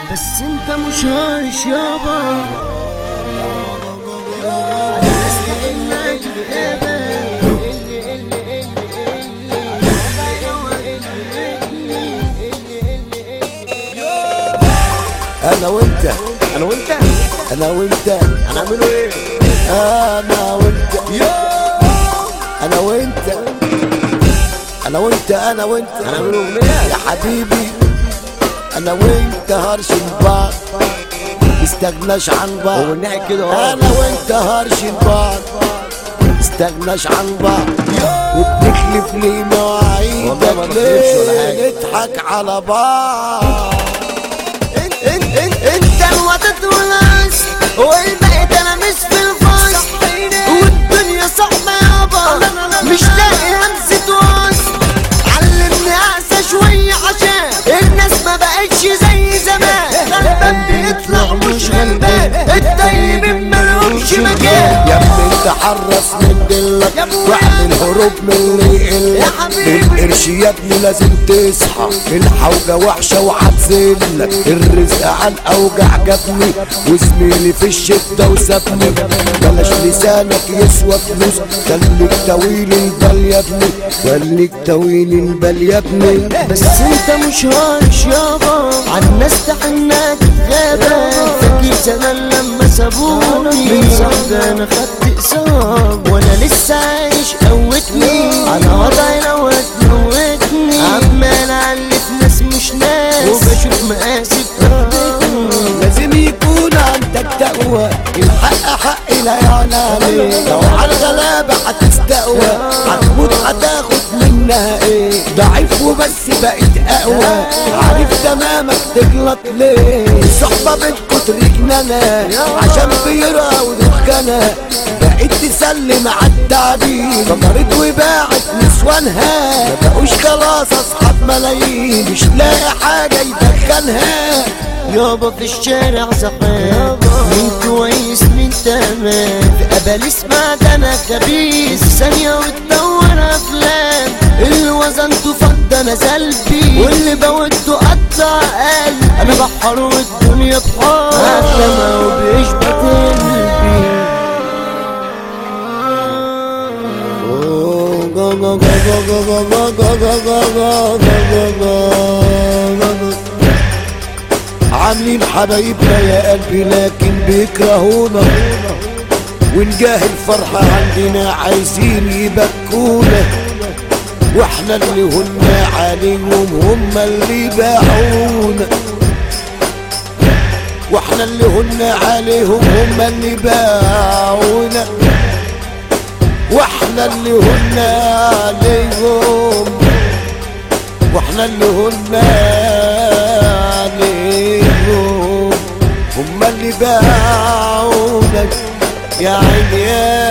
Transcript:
بس انت مش عايش يابا انا وانت انا وانت انا وانت هنعمله ايه انا وانت انا وانت انا وانت انا وانت هنعمله اغنيه يا حبيبي انا وانت هرشن بعض مستغناش عن بعض هو الناحية كده اه انا وانت هرشن بعض مستغناش عن بعض وبنخلف لي والله ما مواعيدك بخلفش ولا ليه حاجة. نضحك على بعض انت انت انت انت الوطد والعز والبقيت انا مش في الفاس والدنيا صعبة يابا مش لاقي همسة وصل علمني اعسى شوية عشان الناس ما بقتش زي زمان غلبان بيطلع مش غلبان الطيبين ملهمش مكان يا ابني تحرص من دلك يا ابويا. واعمل هروب من اللي يقلك يا حبيبي. القرش يا ابني لازم تصحى الحوجة وحشة وهتزلك الرزق على الاوجع جابني وزميلي في الشدة وسابني بلاش لسانك يسوى فلوس خليك طويل البال يا ابني خليك طويل البال يا ابني بس انت مش عايش يابا عالناس تحناك غابة فاكر زمان لما سابوني من صعب انا خدت اصاب وانا لسه عايش قوتني على وضعي لو هتموتني عمال الف ناس مش ناس وبشوف مقاسي بتاخدتني لازم يكون عندك تقوى الحق حق لا يعلى عليه لو على الغلابة هتستقوى هتموت هتاخد منها ايه ضعيف وبس بقيت اقوى عارف تمامك تغلط ليه الصحبة بتكتر جنانة عشان بيرة ودخانة بقيت تسلم على التعبير فطرت وباعت نسوانها ما بقوش خلاص اصحاب ملايين مش لاقي حاجة يدخنها يابا في الشارع زحام مين كويس مين تمام في قبل اسمع ده انا خبيث ثانية وتدور افلام اللي وزنته فضة انا سلبي واللي بوده قطع قلبي انا بحر والدنيا بحار عتمة وبيشبك قلبي عاملين حبايبنا يا قلبي لكن بيكرهونا ونجاه الفرحة عندنا عايزين يبكونا واحنا اللي هنا عليهم هم اللي باعونا واحنا اللي هنا عليهم هم اللي باعونا واحنا اللي هنا عليهم واحنا اللي هنا عليهم هم اللي باعونا يا عيني يا